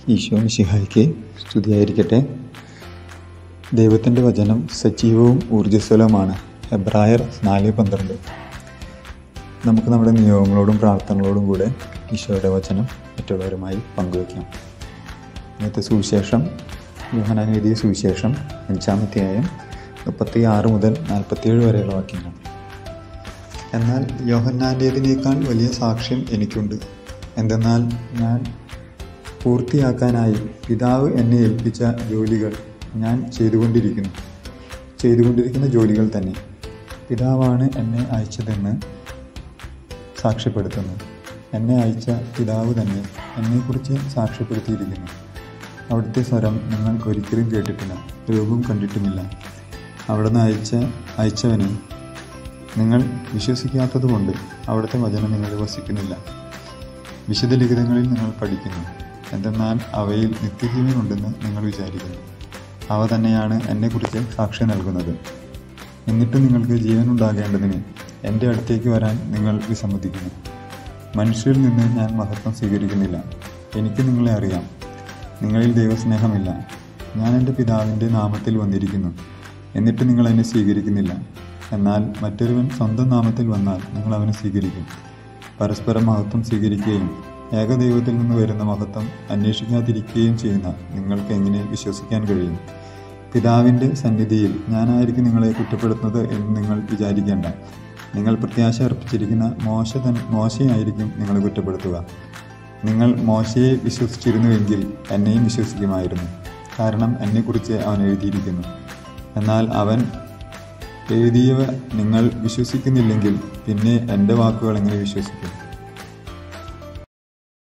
ഈശോ മിശിഹായ്ക്ക് സ്തുതിയായിരിക്കട്ടെ ദൈവത്തിൻ്റെ വചനം സജീവവും ഊർജ്ജസ്വലവുമാണ് എബ്രായർ നാല് പന്ത്രണ്ട് നമുക്ക് നമ്മുടെ നിയോഗങ്ങളോടും പ്രാർത്ഥനകളോടും കൂടെ ഈശോയുടെ വചനം മറ്റുള്ളവരുമായി പങ്കുവയ്ക്കാം ഇന്നത്തെ സുവിശേഷം യോഹനാൻ എഴുതിയ സുവിശേഷം അഞ്ചാമത്തെയായും മുപ്പത്തി ആറ് മുതൽ നാൽപ്പത്തിയേഴ് വരെയുള്ള വാക്യങ്ങൾ എന്നാൽ യോഹന്നാൻ്റേതിനേക്കാൾ വലിയ സാക്ഷ്യം എനിക്കുണ്ട് എന്തെന്നാൽ ഞാൻ പൂർത്തിയാക്കാനായി പിതാവ് എന്നെ ഏൽപ്പിച്ച ജോലികൾ ഞാൻ ചെയ്തുകൊണ്ടിരിക്കുന്നു ചെയ്തുകൊണ്ടിരിക്കുന്ന ജോലികൾ തന്നെ പിതാവാണ് എന്നെ അയച്ചതെന്ന് സാക്ഷ്യപ്പെടുത്തുന്നു എന്നെ അയച്ച പിതാവ് തന്നെ എന്നെക്കുറിച്ച് സാക്ഷ്യപ്പെടുത്തിയിരിക്കുന്നു അവിടുത്തെ സ്വരം നിങ്ങൾ ഒരിക്കലും കേട്ടിട്ടില്ല രൂപം കണ്ടിട്ടുമില്ല അവിടുന്ന് അയച്ച അയച്ചവനെ നിങ്ങൾ വിശ്വസിക്കാത്തതുകൊണ്ട് അവിടുത്തെ വചനം നിങ്ങളിൽ വസിക്കുന്നില്ല വിശുദ്ധ ലിഖിതങ്ങളിൽ നിങ്ങൾ പഠിക്കുന്നു എന്തെന്നാൽ അവയിൽ നിത്യജീവനുണ്ടെന്ന് നിങ്ങൾ വിചാരിക്കുന്നു അവ തന്നെയാണ് എന്നെക്കുറിച്ച് സാക്ഷ്യം നൽകുന്നത് എന്നിട്ടും നിങ്ങൾക്ക് ജീവനുണ്ടാകേണ്ടതിന് എൻ്റെ അടുത്തേക്ക് വരാൻ നിങ്ങൾ വിസമ്മതിക്കുന്നു മനുഷ്യരിൽ നിന്ന് ഞാൻ മഹത്വം സ്വീകരിക്കുന്നില്ല എനിക്ക് നിങ്ങളെ അറിയാം നിങ്ങളിൽ ദൈവസ്നേഹമില്ല ഞാൻ എൻ്റെ പിതാവിൻ്റെ നാമത്തിൽ വന്നിരിക്കുന്നു എന്നിട്ട് നിങ്ങൾ എന്നെ സ്വീകരിക്കുന്നില്ല എന്നാൽ മറ്റൊരുവൻ സ്വന്തം നാമത്തിൽ വന്നാൽ നിങ്ങൾ അവനെ സ്വീകരിക്കും പരസ്പരം മഹത്വം സ്വീകരിക്കുകയും ഏകദൈവത്തിൽ നിന്ന് വരുന്ന മഹത്വം അന്വേഷിക്കാതിരിക്കുകയും ചെയ്യുന്ന നിങ്ങൾക്ക് എങ്ങനെ വിശ്വസിക്കാൻ കഴിയും പിതാവിൻ്റെ സന്നിധിയിൽ ഞാനായിരിക്കും നിങ്ങളെ കുറ്റപ്പെടുത്തുന്നത് എന്ന് നിങ്ങൾ വിചാരിക്കേണ്ട നിങ്ങൾ പ്രത്യാശ അർപ്പിച്ചിരിക്കുന്ന മോശ തൻ മോശയായിരിക്കും നിങ്ങളെ കുറ്റപ്പെടുത്തുക നിങ്ങൾ മോശയെ വിശ്വസിച്ചിരുന്നുവെങ്കിൽ എന്നെയും വിശ്വസിക്കുമായിരുന്നു കാരണം എന്നെക്കുറിച്ച് അവൻ എഴുതിയിരിക്കുന്നു എന്നാൽ അവൻ എഴുതിയവ നിങ്ങൾ വിശ്വസിക്കുന്നില്ലെങ്കിൽ പിന്നെ എൻ്റെ വാക്കുകൾ എങ്ങനെ വിശ്വസിക്കും